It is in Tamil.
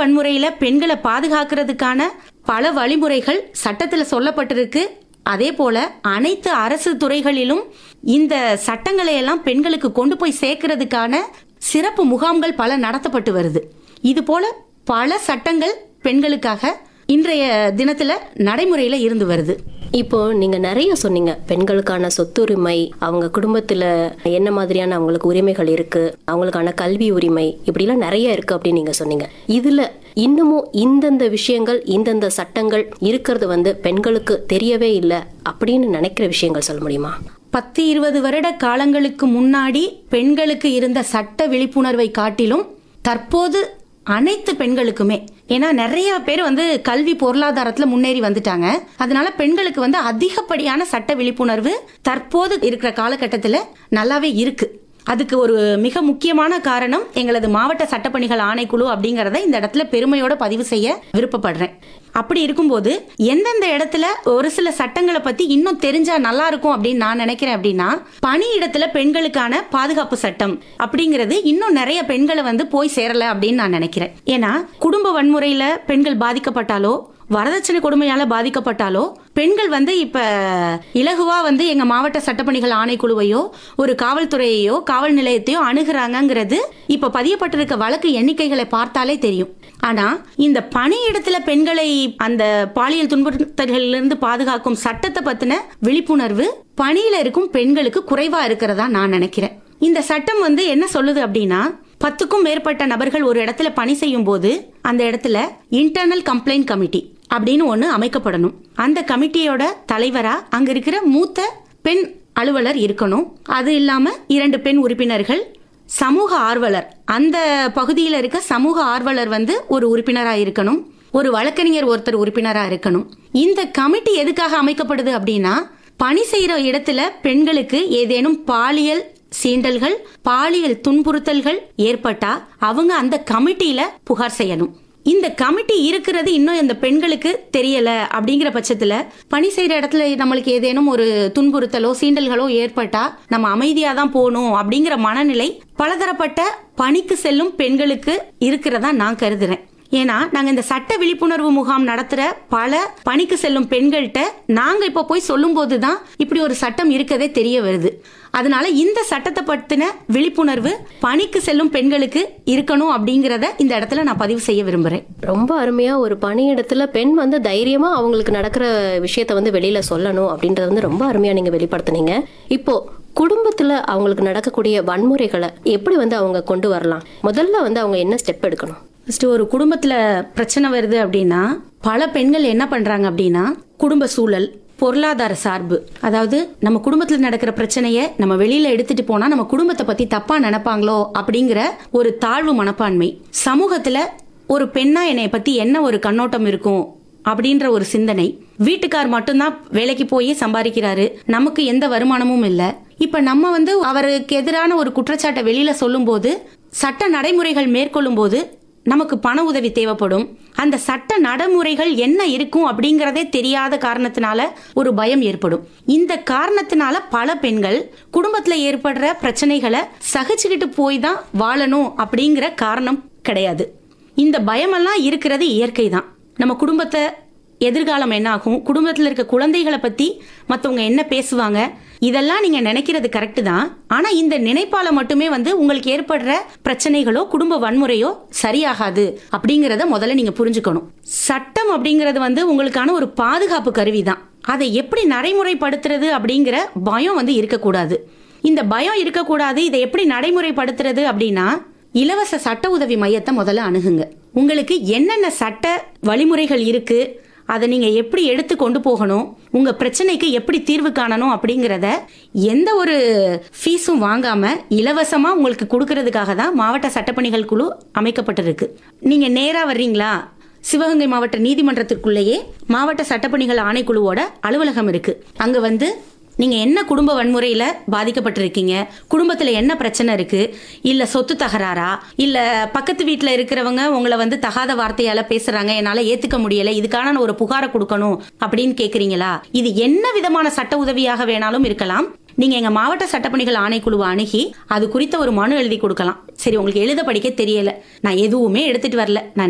வன்முறையில பெண்களை பாதுகாக்கிறதுக்கான பல வழிமுறைகள் சட்டத்துல சொல்லப்பட்டிருக்கு அதே போல அனைத்து அரசு துறைகளிலும் இந்த சட்டங்களை எல்லாம் பெண்களுக்கு கொண்டு போய் சேர்க்கறதுக்கான சிறப்பு முகாம்கள் பல நடத்தப்பட்டு வருது இது போல பல சட்டங்கள் பெண்களுக்காக இன்றைய தினத்துல நடைமுறையில இருந்து வருது இப்போ நீங்க நிறைய சொன்னீங்க பெண்களுக்கான சொத்துரிமை அவங்க குடும்பத்துல என்ன மாதிரியான அவங்களுக்கு உரிமைகள் இருக்கு அவங்களுக்கான கல்வி உரிமை இப்படிலாம் நிறைய இருக்கு அப்படின்னு நீங்க சொன்னீங்க இதுல இன்னமும் இந்தந்த விஷயங்கள் இந்தந்த சட்டங்கள் இருக்கிறது வந்து பெண்களுக்கு தெரியவே இல்லை அப்படின்னு நினைக்கிற விஷயங்கள் சொல்ல முடியுமா பத்து இருபது வருட காலங்களுக்கு முன்னாடி பெண்களுக்கு இருந்த சட்ட விழிப்புணர்வை காட்டிலும் தற்போது அனைத்து பெண்களுக்குமே ஏன்னா நிறைய பேர் வந்து கல்வி பொருளாதாரத்துல முன்னேறி வந்துட்டாங்க அதனால பெண்களுக்கு வந்து அதிகப்படியான சட்ட விழிப்புணர்வு தற்போது இருக்கிற காலகட்டத்துல நல்லாவே இருக்கு அதுக்கு ஒரு மிக முக்கியமான காரணம் எங்களது மாவட்ட சட்டப்பணிகள் ஆணைக்குழு அப்படிங்கறத இந்த இடத்துல பெருமையோட பதிவு செய்ய விருப்பப்படுறேன் அப்படி இருக்கும்போது எந்தெந்த இடத்துல ஒரு சில சட்டங்களை பத்தி இன்னும் தெரிஞ்சா நல்லா இருக்கும் அப்படின்னு நான் நினைக்கிறேன் அப்படின்னா பணியிடத்துல பெண்களுக்கான பாதுகாப்பு சட்டம் அப்படிங்கிறது இன்னும் நிறைய பெண்களை வந்து போய் சேரல அப்படின்னு நான் நினைக்கிறேன் ஏன்னா குடும்ப வன்முறையில பெண்கள் பாதிக்கப்பட்டாலோ வரதட்சணை கொடுமையால பாதிக்கப்பட்டாலோ பெண்கள் வந்து இப்ப இலகுவா வந்து எங்க மாவட்ட சட்டப்பணிகள் ஆணைக்குழுவையோ ஒரு காவல்துறையையோ காவல் நிலையத்தையோ அணுகுறாங்கங்கிறது இப்ப பதியப்பட்டிருக்க வழக்கு எண்ணிக்கைகளை பார்த்தாலே தெரியும் ஆனா இந்த பணியிடத்துல பெண்களை அந்த பாலியல் துன்புறுத்தல்களிலிருந்து பாதுகாக்கும் சட்டத்தை பத்தின விழிப்புணர்வு பணியில இருக்கும் பெண்களுக்கு குறைவா இருக்கிறதா நான் நினைக்கிறேன் இந்த சட்டம் வந்து என்ன சொல்லுது அப்படின்னா பத்துக்கும் மேற்பட்ட நபர்கள் ஒரு இடத்துல பணி செய்யும் போது அந்த இடத்துல இன்டர்னல் கம்ப்ளைண்ட் கமிட்டி அப்படின்னு ஒண்ணு அமைக்கப்படணும் அந்த கமிட்டியோட தலைவரா அங்க இருக்கிற மூத்த பெண் அலுவலர் இருக்கணும் அது இல்லாம இரண்டு பெண் உறுப்பினர்கள் சமூக ஆர்வலர் அந்த பகுதியில் இருக்க சமூக ஆர்வலர் வந்து ஒரு உறுப்பினரா இருக்கணும் ஒரு வழக்கறிஞர் ஒருத்தர் உறுப்பினரா இருக்கணும் இந்த கமிட்டி எதுக்காக அமைக்கப்படுது அப்படின்னா பணி செய்யற இடத்துல பெண்களுக்கு ஏதேனும் பாலியல் சீண்டல்கள் பாலியல் துன்புறுத்தல்கள் ஏற்பட்டா அவங்க அந்த கமிட்டியில புகார் செய்யணும் இந்த கமிட்டி இருக்கிறது இன்னும் இந்த பெண்களுக்கு தெரியல அப்படிங்கிற பட்சத்துல பணி செய்யற இடத்துல நம்மளுக்கு ஏதேனும் ஒரு துன்புறுத்தலோ சீண்டல்களோ ஏற்பட்டா நம்ம அமைதியா தான் போகணும் அப்படிங்கிற மனநிலை பலதரப்பட்ட பணிக்கு செல்லும் பெண்களுக்கு இருக்கிறதா நான் கருதுறேன் ஏன்னா நாங்க இந்த சட்ட விழிப்புணர்வு முகாம் நடத்துற பல பணிக்கு செல்லும் பெண்கள்கிட்ட நாங்க இப்ப போய் சொல்லும் போதுதான் இப்படி ஒரு சட்டம் இருக்கதே தெரிய வருது அதனால இந்த சட்டத்தை பத்தின விழிப்புணர்வு பணிக்கு செல்லும் பெண்களுக்கு இருக்கணும் அப்படிங்கறத இந்த இடத்துல நான் பதிவு செய்ய விரும்புறேன் ரொம்ப அருமையா ஒரு பணியிடத்துல பெண் வந்து தைரியமா அவங்களுக்கு நடக்கிற விஷயத்த வந்து வெளியில சொல்லணும் அப்படின்றத வந்து ரொம்ப அருமையா நீங்க வெளிப்படுத்துனீங்க இப்போ குடும்பத்துல அவங்களுக்கு நடக்கக்கூடிய வன்முறைகளை எப்படி வந்து அவங்க கொண்டு வரலாம் முதல்ல வந்து அவங்க என்ன ஸ்டெப் எடுக்கணும் ஃபர்ஸ்ட் ஒரு குடும்பத்துல பிரச்சனை வருது அப்படின்னா பல பெண்கள் என்ன பண்றாங்க அப்படின்னா குடும்ப சூழல் பொருளாதார சார்பு அதாவது நம்ம குடும்பத்துல நடக்கிற பிரச்சனைய நம்ம வெளியில எடுத்துட்டு போனா நம்ம குடும்பத்தை பத்தி தப்பா நினைப்பாங்களோ அப்படிங்கிற ஒரு தாழ்வு மனப்பான்மை சமூகத்துல ஒரு பெண்ணா என்னை பத்தி என்ன ஒரு கண்ணோட்டம் இருக்கும் அப்படின்ற ஒரு சிந்தனை வீட்டுக்கார் மட்டும்தான் வேலைக்கு போய் சம்பாதிக்கிறாரு நமக்கு எந்த வருமானமும் இல்ல இப்ப நம்ம வந்து அவருக்கு எதிரான ஒரு குற்றச்சாட்டை வெளியில சொல்லும்போது சட்ட நடைமுறைகள் மேற்கொள்ளும் போது நமக்கு பண உதவி தேவைப்படும் அந்த சட்ட நடைமுறைகள் என்ன இருக்கும் அப்படிங்கறதே தெரியாத காரணத்தினால ஒரு பயம் ஏற்படும் இந்த காரணத்தினால பல பெண்கள் குடும்பத்துல ஏற்படுற பிரச்சனைகளை சகிச்சுக்கிட்டு போய் தான் வாழணும் அப்படிங்கிற காரணம் கிடையாது இந்த பயமெல்லாம் இருக்கிறது இயற்கை தான் நம்ம குடும்பத்தை எதிர்காலம் என்ன ஆகும் குடும்பத்தில் இருக்க குழந்தைகளை பத்தி மற்றவங்க என்ன பேசுவாங்க இதெல்லாம் நீங்க நினைக்கிறது கரெக்ட் தான் ஆனா இந்த நினைப்பால மட்டுமே வந்து உங்களுக்கு ஏற்படுற பிரச்சனைகளோ குடும்ப வன்முறையோ சரியாகாது அப்படிங்கறத முதல்ல நீங்க புரிஞ்சுக்கணும் சட்டம் அப்படிங்கறது வந்து உங்களுக்கான ஒரு பாதுகாப்பு கருவி தான் அதை எப்படி நடைமுறைப்படுத்துறது அப்படிங்கிற பயம் வந்து இருக்கக்கூடாது இந்த பயம் இருக்கக்கூடாது இதை எப்படி நடைமுறைப்படுத்துறது அப்படின்னா இலவச சட்ட உதவி மையத்தை முதல்ல அணுகுங்க உங்களுக்கு என்னென்ன சட்ட வழிமுறைகள் இருக்கு அதை நீங்க எப்படி எடுத்து கொண்டு போகணும் உங்க பிரச்சனைக்கு எப்படி தீர்வு காணணும் அப்படிங்கறத எந்த ஒரு ஃபீஸும் வாங்காம இலவசமா உங்களுக்கு கொடுக்கறதுக்காக தான் மாவட்ட சட்டப்பணிகள் குழு அமைக்கப்பட்டிருக்கு நீங்க நேரா வர்றீங்களா சிவகங்கை மாவட்ட நீதிமன்றத்திற்குள்ளேயே மாவட்ட சட்டப்பணிகள் ஆணைக்குழுவோட அலுவலகம் இருக்கு அங்க வந்து நீங்க என்ன குடும்ப வன்முறையில பாதிக்கப்பட்டிருக்கீங்க குடும்பத்துல என்ன பிரச்சனை இருக்கு இல்ல சொத்து தகராறா இல்ல பக்கத்து வீட்டுல இருக்கிறவங்க உங்களை வந்து தகாத வார்த்தையால பேசுறாங்க என்னால ஏத்துக்க முடியல இதுக்கான நான் ஒரு புகாரை கொடுக்கணும் அப்படின்னு கேக்குறீங்களா இது என்ன விதமான சட்ட உதவியாக வேணாலும் இருக்கலாம் நீங்க எங்க மாவட்ட சட்டப்பணிகள் ஆணைக்குழுவை அணுகி அது குறித்த ஒரு மனு எழுதி கொடுக்கலாம் சரி உங்களுக்கு எழுத படிக்க தெரியல நான் எதுவுமே எடுத்துட்டு வரல நான்